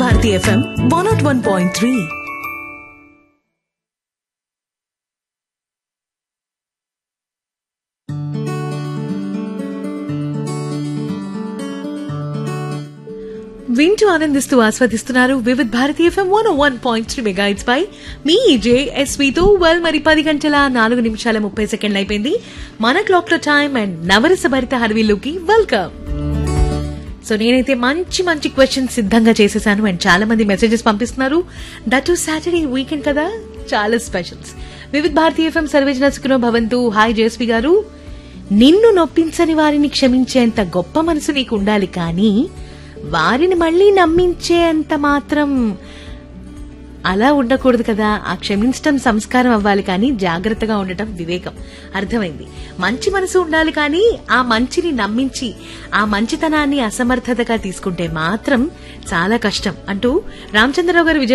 Bharati FM one naught one point three వింటూ ఆనందిస్తూ ఆస్వాదిస్తున్నారు Vividh Bharati FM one one point three megahertz పై మీ జే ఎస్వీతో వెల్ మరి పది గంటల నాలుగు నిమిషాల ముప్పై సెకండ్లు అయిపోయింది మన క్లాక్ లో టైం అండ్ నవరస భరిత హర్వీలోకి వెల్కమ్ సో నేనైతే మంచి మంచి క్వశ్చన్స్ సిద్ధంగా చేసేసాను అండ్ చాలా మంది మెసేజెస్ పంపిస్తున్నారు దట్ సాటర్డే వీకెండ్ కదా చాలా స్పెషల్స్ వివిధ్ భారతీ ఎఫ్ఎం సర్వేజ్ నసుకునో భవంతు హాయ్ జేస్వి గారు నిన్ను నొప్పించని వారిని క్షమించేంత గొప్ప మనసు నీకు ఉండాలి కానీ వారిని మళ్ళీ నమ్మించేంత మాత్రం అలా ఉండకూడదు కదా ఆ క్షమించటం సంస్కారం అవ్వాలి కానీ జాగ్రత్తగా ఉండటం వివేకం అర్థమైంది మంచి మనసు ఉండాలి కానీ ఆ మంచిని నమ్మించి ఆ మంచితనాన్ని అసమర్థతగా తీసుకుంటే మాత్రం చాలా కష్టం అంటూ రామచంద్రరావు గారు విజయ